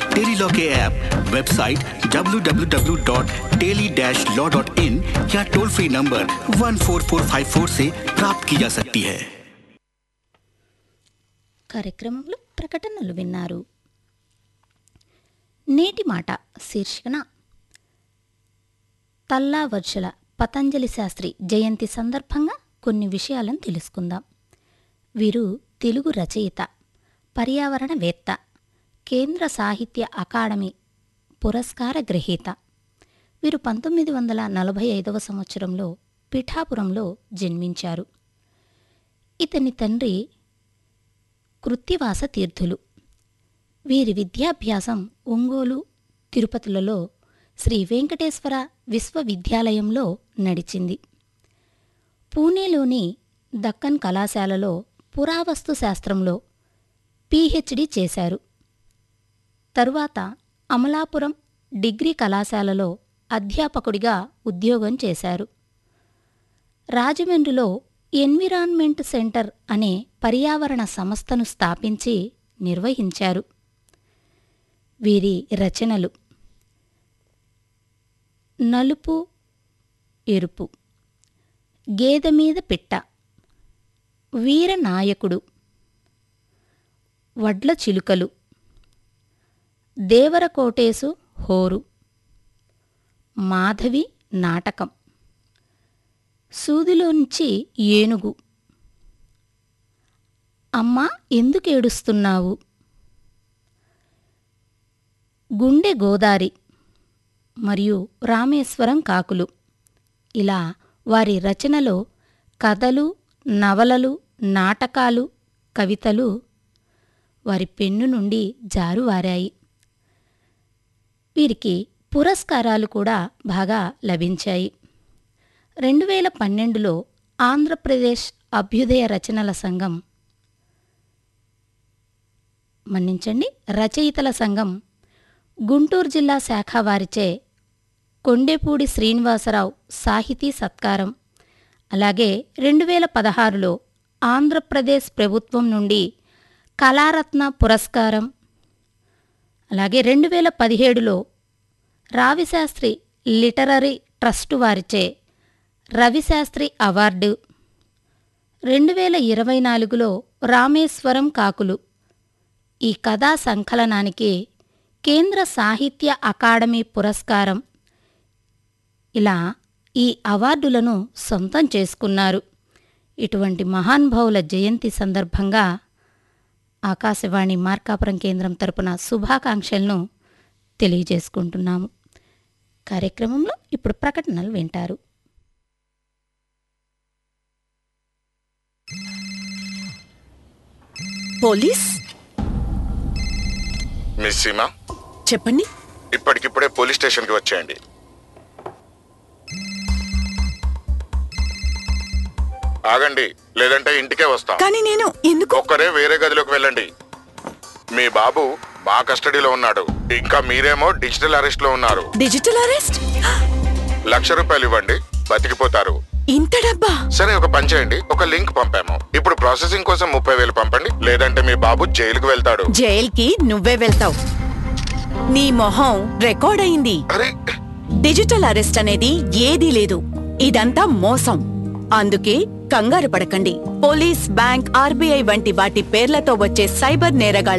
Tele-Law के app website www.teli-law.in या toll free number 14454 से प्राप्त की जा सकती है కార్యక్రమంలో ప్రకటనలు విన్నారు నేటి మాట శీర్షికన తల్లా వర్షల పతంజలి శాస్త్రి జయంతి సందర్భంగా కొన్ని విషయాలను తెలుసుకుందాం వీరు తెలుగు రచయిత పర్యావరణవేత్త కేంద్ర సాహిత్య అకాడమీ పురస్కార గ్రహీత వీరు పంతొమ్మిది వందల నలభై ఐదవ సంవత్సరంలో పిఠాపురంలో జన్మించారు ఇతని తండ్రి కృత్తివాస తీర్థులు వీరి విద్యాభ్యాసం ఒంగోలు తిరుపతులలో శ్రీ వెంకటేశ్వర విశ్వవిద్యాలయంలో నడిచింది పూణేలోని దక్కన్ కళాశాలలో పురావస్తు శాస్త్రంలో పీహెచ్డీ చేశారు తరువాత అమలాపురం డిగ్రీ కళాశాలలో అధ్యాపకుడిగా ఉద్యోగం చేశారు రాజమండ్రిలో ఎన్విరాన్మెంట్ సెంటర్ అనే పర్యావరణ సంస్థను స్థాపించి నిర్వహించారు వీరి రచనలు నలుపు ఎరుపు గేదె మీద పిట్ట వీరనాయకుడు వడ్ల చిలుకలు దేవరకోటేసు హోరు మాధవి నాటకం సూదిలోంచి ఏనుగు అమ్మా ఎందుకేడుస్తున్నావు గుండె గోదారి మరియు రామేశ్వరం కాకులు ఇలా వారి రచనలో కథలు నవలలు నాటకాలు కవితలు వారి పెన్ను నుండి జారువారాయి వీరికి పురస్కారాలు కూడా బాగా లభించాయి రెండు వేల పన్నెండులో ఆంధ్రప్రదేశ్ అభ్యుదయ రచనల సంఘం మన్నించండి రచయితల సంఘం గుంటూరు జిల్లా శాఖ వారిచే కొండేపూడి శ్రీనివాసరావు సాహితీ సత్కారం అలాగే రెండు వేల పదహారులో ఆంధ్రప్రదేశ్ ప్రభుత్వం నుండి కళారత్న పురస్కారం అలాగే రెండు వేల పదిహేడులో రావిశాస్త్రి లిటరరీ ట్రస్టు వారిచే రవిశాస్త్రి అవార్డు రెండు వేల ఇరవై నాలుగులో రామేశ్వరం కాకులు ఈ కథా సంకలనానికి కేంద్ర సాహిత్య అకాడమీ పురస్కారం ఇలా ఈ అవార్డులను సొంతం చేసుకున్నారు ఇటువంటి మహానుభావుల జయంతి సందర్భంగా ఆకాశవాణి మార్కాపురం కేంద్రం తరపున శుభాకాంక్షలను తెలియజేసుకుంటున్నాము కార్యక్రమంలో ఇప్పుడు ప్రకటనలు వింటారు పోలీస్ మిస్ సీమా చెప్పండి ఇప్పటికిప్పుడే పోలీస్ స్టేషన్కి వచ్చేయండి ఆగండి లేదంటే ఇంటికే వస్తాం కానీ నేను ఎందుకు ఒక్కరే వేరే గదిలోకి వెళ్ళండి మీ బాబు మా కస్టడీలో ఉన్నాడు ఇంకా మీరేమో డిజిటల్ అరెస్ట్ లో ఉన్నారు డిజిటల్ అరెస్ట్ లక్ష రూపాయలు ఇవ్వండి బతికిపోతారు ఇంత డబ్బా సరే ఒక పని చేయండి ఒక లింక్ పంపాము ఇప్పుడు ప్రాసెసింగ్ కోసం ముప్పై వేలు పంపండి లేదంటే మీ బాబు జైలుకు వెళ్తాడు జైల్కి నువ్వే వెళ్తావు నీ మొహం రికార్డ్ అయింది అరే డిజిటల్ అరెస్ట్ అనేది ఏదీ లేదు ఇదంతా మోసం అందుకే కంగారు పడకండి పోలీస్ బ్యాంక్ ఆర్బీఐ వంటి వాటి పేర్లతో వచ్చే సైబర్ నేరగాళ్ల